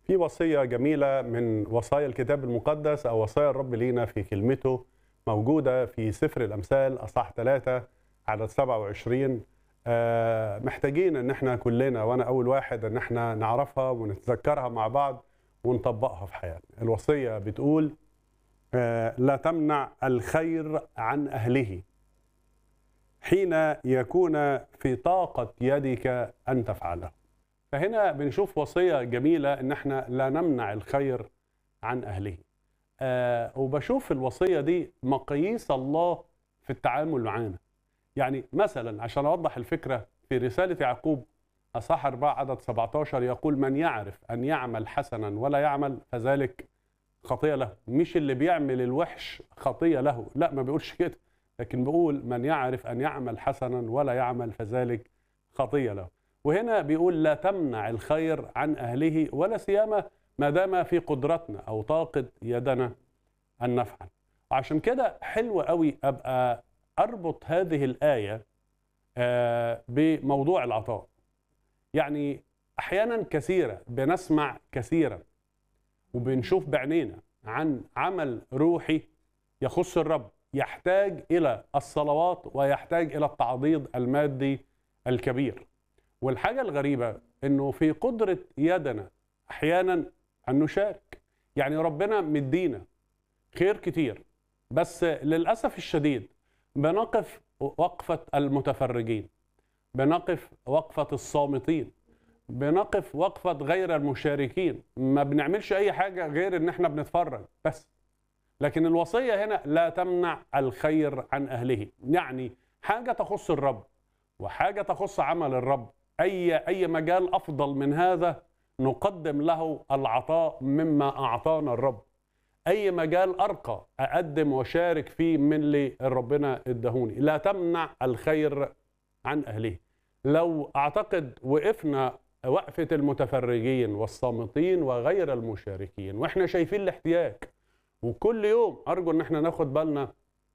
في وصية جميلة من وصايا الكتاب المقدس أو وصايا الرب لينا في كلمته موجودة في سفر الأمثال أصح 3 عدد 27 آه، محتاجين إن احنا كلنا وأنا أول واحد إن احنا نعرفها ونتذكرها مع بعض ونطبقها في حياتنا الوصية بتقول آه، لا تمنع الخير عن أهله حين يكون في طاقة يدك أن تفعله فهنا بنشوف وصية جميلة إن احنا لا نمنع الخير عن أهله آه وبشوف الوصية دي مقاييس الله في التعامل معانا يعني مثلا عشان أوضح الفكرة في رسالة يعقوب أصح 4 عدد 17 يقول من يعرف أن يعمل حسنا ولا يعمل فذلك خطية له مش اللي بيعمل الوحش خطية له لا ما بيقولش كده لكن بيقول من يعرف أن يعمل حسنا ولا يعمل فذلك خطية له وهنا بيقول لا تمنع الخير عن أهله ولا سيما ما دام في قدرتنا أو طاقة يدنا أن نفعل وعشان كده حلو قوي أبقى أربط هذه الآية آه، بموضوع العطاء يعني أحيانا كثيرة بنسمع كثيرا وبنشوف بعينينا عن عمل روحي يخص الرب يحتاج إلى الصلوات ويحتاج إلى التعضيد المادي الكبير والحاجة الغريبة انه في قدرة يدنا احيانا ان نشارك يعني ربنا مدينا خير كتير بس للأسف الشديد بنقف وقفة المتفرجين بنقف وقفة الصامتين بنقف وقفة غير المشاركين ما بنعملش أي حاجة غير إن إحنا بنتفرج بس لكن الوصية هنا لا تمنع الخير عن أهله يعني حاجة تخص الرب وحاجة تخص عمل الرب اي اي مجال افضل من هذا نقدم له العطاء مما اعطانا الرب اي مجال ارقى اقدم واشارك فيه من اللي ربنا ادهوني لا تمنع الخير عن اهله لو اعتقد وقفنا وقفه المتفرجين والصامتين وغير المشاركين واحنا شايفين الاحتياج وكل يوم ارجو ان احنا ناخد بالنا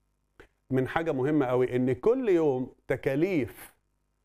من حاجه مهمه قوي ان كل يوم تكاليف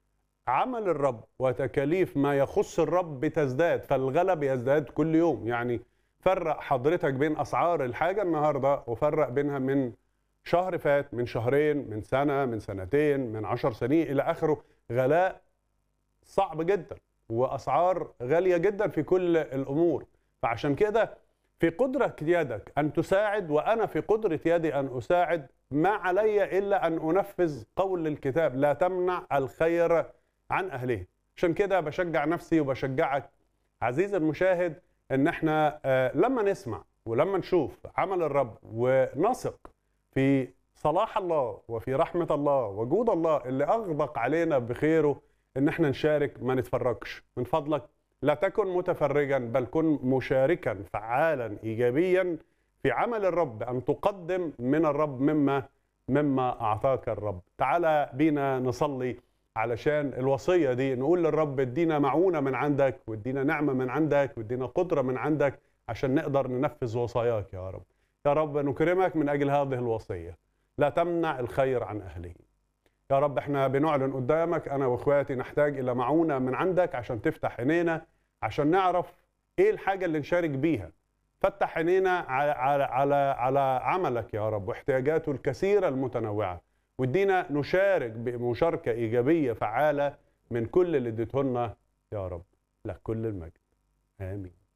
عمل الرب وتكاليف ما يخص الرب بتزداد فالغلب يزداد كل يوم يعني فرق حضرتك بين اسعار الحاجه النهارده وفرق بينها من شهر فات من شهرين من سنه من سنتين من عشر سنين الى اخره غلاء صعب جدا واسعار غاليه جدا في كل الامور فعشان كده في قدرة يدك أن تساعد وأنا في قدرة يدي أن أساعد ما علي إلا أن أنفذ قول الكتاب لا تمنع الخير عن اهله عشان كده بشجع نفسي وبشجعك عزيزي المشاهد ان احنا آه، لما نسمع ولما نشوف عمل الرب ونثق في صلاح الله وفي رحمة الله وجود الله اللي أغدق علينا بخيره إن احنا نشارك ما نتفرجش من فضلك لا تكن متفرجا بل كن مشاركا فعالا إيجابيا في عمل الرب أن تقدم من الرب مما مما أعطاك الرب تعالى بينا نصلي علشان الوصية دي نقول للرب ادينا معونة من عندك وادينا نعمة من عندك وادينا قدرة من عندك عشان نقدر ننفذ وصاياك يا رب يا رب نكرمك من أجل هذه الوصية لا تمنع الخير عن أهله يا رب احنا بنعلن قدامك أنا وإخواتي نحتاج إلى معونة من عندك عشان تفتح عينينا عشان نعرف إيه الحاجة اللي نشارك بيها فتح عينينا على, على, على, على عملك يا رب واحتياجاته الكثيرة المتنوعة وادينا نشارك بمشاركة إيجابية فعالة من كل اللي اديته لنا يا رب لك كل المجد آمين